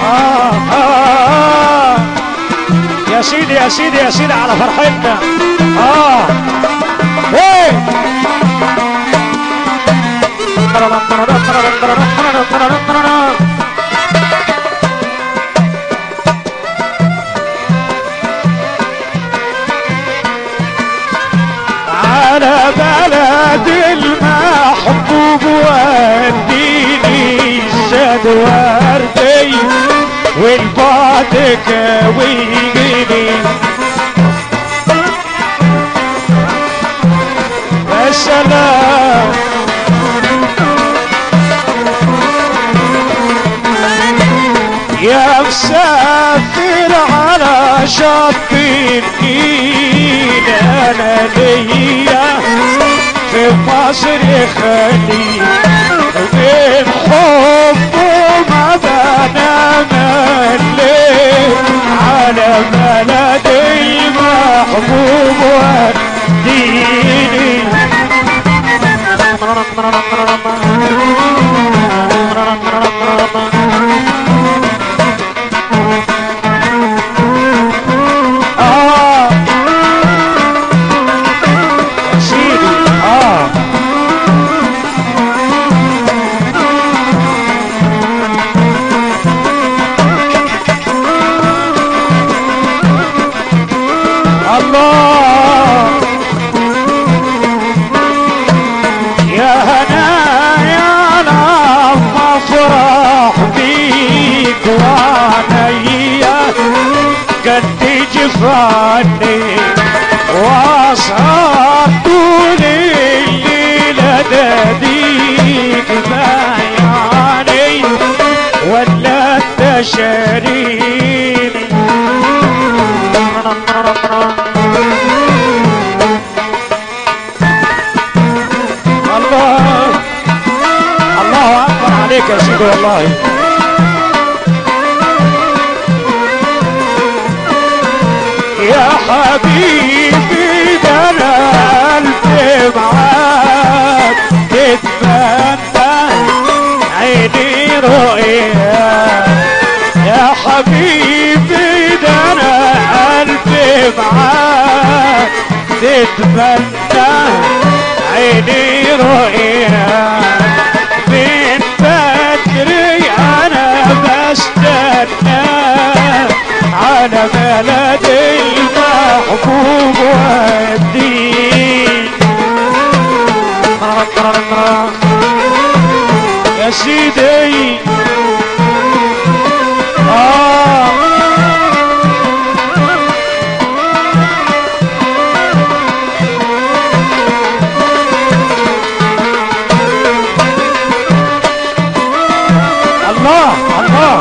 آه آه يا سيدي يا سيدي يا سيدي على فرحتنا اه ايه على بلد المحبوب وديني الزاد وردي والبعد كويني يا سلام يا مسافر على شط النيل انا ليا في مصر خليل من حبه ما بنام الليل على بلد المحبوب وديني آه يا سيدي آه الله يا هنايا لما افرح بيك وعليا قد جفاني واسهر طول الليل اناديك بايعاني ولا تشاريني الله الله اكبر عليك يا سيدي والله يا حبيبي ده انا قلبي معاك تتمنى عيني رؤياك يا حبيبي ده انا قلبي معاك تتمنى عيني رؤياك من بدري انا بستنى على بلد المحبوب والدين يا سيدي آه الله الله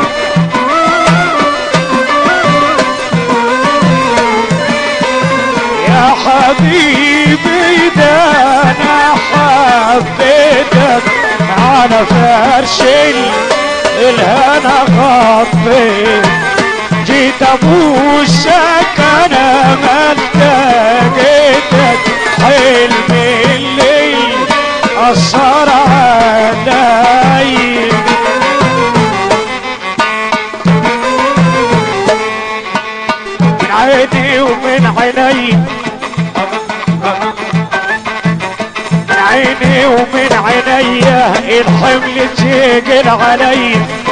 يا حبيبي ده انا حبيتك على فرش ال- الهنا غطيت جيت ابوسك انا ما التقيتك حلم الليل اثر علي من عيني ومن عيني من عيني ومن عيني الحمل تيجل علي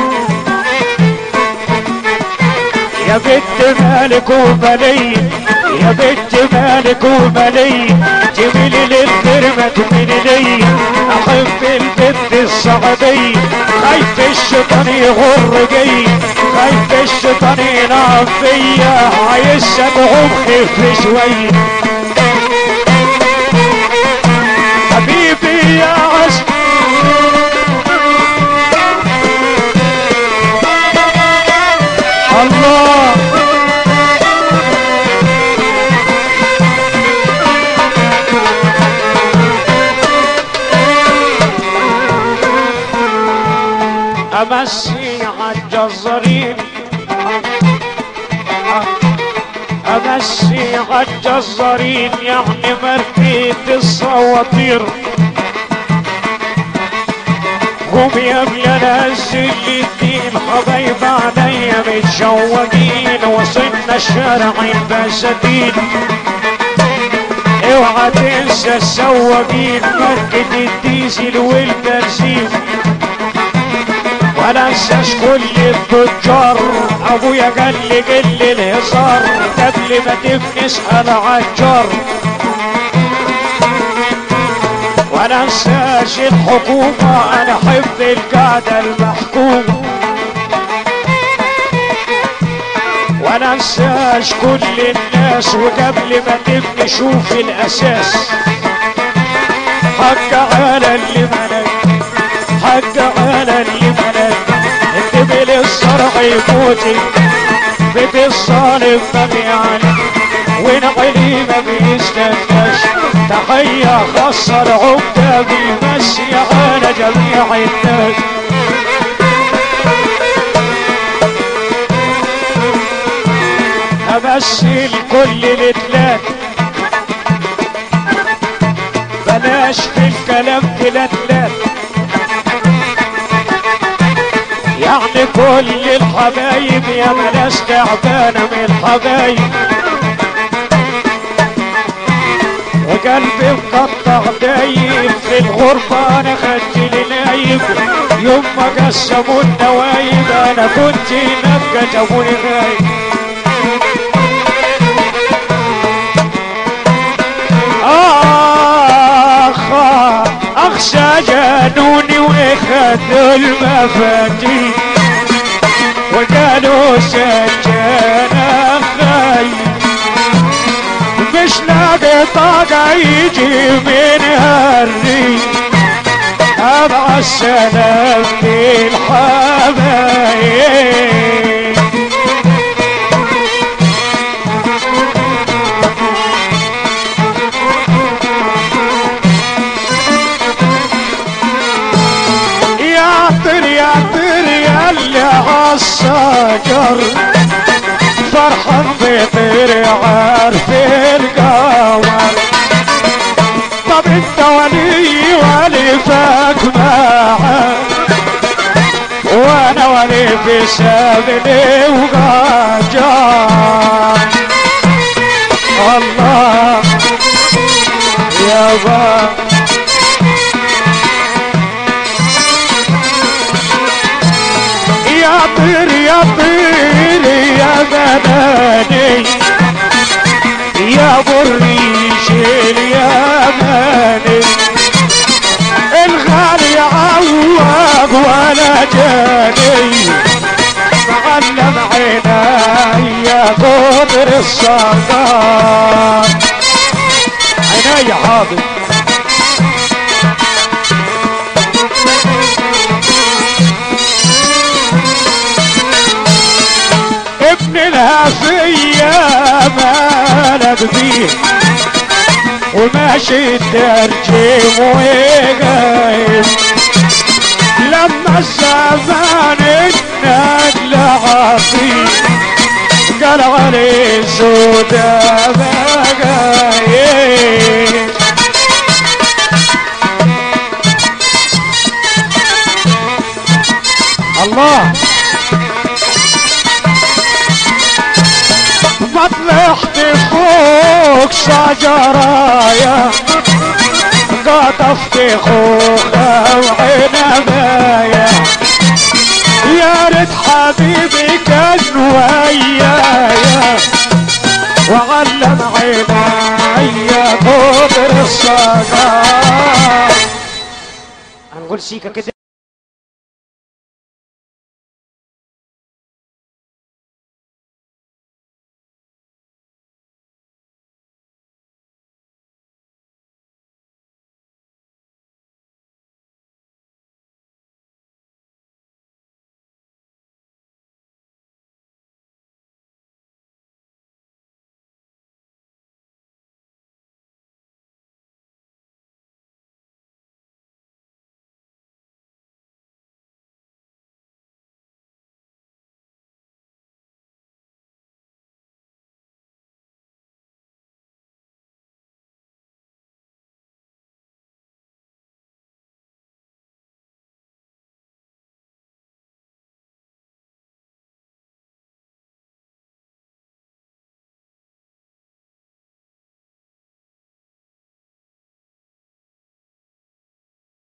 يا بنت مالك ومالي يا بنت مالك ومالي جميل للخير ما تميلي لي احب البنت الصعبي خايف الشيطان يغر جي خايف الشيطان ينام فيا عايز ادعو خف شوي حبيبي يا عشق الله امشي عالجزارين امشي عالجزارين يعني مركيت الصواتير قوم يا ابن نزل الدين حبايب عليا متشوقين وصلنا الشارع البساتين اوعى تنسى السواقين ماركة الديزل والبنزين ولا انساش كل التجار ابويا قال لي قل الهزار قبل ما تفنس على عجار ولا انساش الحكومة انا احب القعدة المحكومة ولا انساش كل الناس وقبل ما تبني شوف الاساس حق على اللي ملك حق على اللي ملك الدبل الصرع يموتي بيت الصالب ما بيعلم ونعلي ما بيستناش تحية خاصة العمدة بيمسي على جميع الناس امثل كل الاتلات بلاش في الكلام تلاتلات يعني كل الحبايب يا بلاش تعبانه من الحبايب وقلبي مقطع دايب في الغربة أنا خدت لي نايب يوم ما قسموا النوايب أنا كنت هناك جابوني غايب آخ أخشى جانوني وخذوا المفاتيح وقالوا سجانا خاي مش لاقي طاقة يجي من هالريح أبع السلام للحبايب يا طير يا طير يا اللي عالشجر فرحان بطير عارف القمر طب انت ولي ولي فاك معاه وانا ولي في سابني وغجر الله يا بابا يا طير يا طير يا بناني يا بريش اليماني الغالي عوض ولا جاني معلم عيني يا قدر الصغار عيني حاضر ابن الهفية مالك بيه وماشي الترجم وقايم لما الزمان النقل عطيه قال علي سودا بقايم الله ما طلعت فوق شجرايا قطفت خوخة وعنبايا يا ريت حبيبي كان ويايا وعلم عيني قدر الصغار هنقول سيكا كده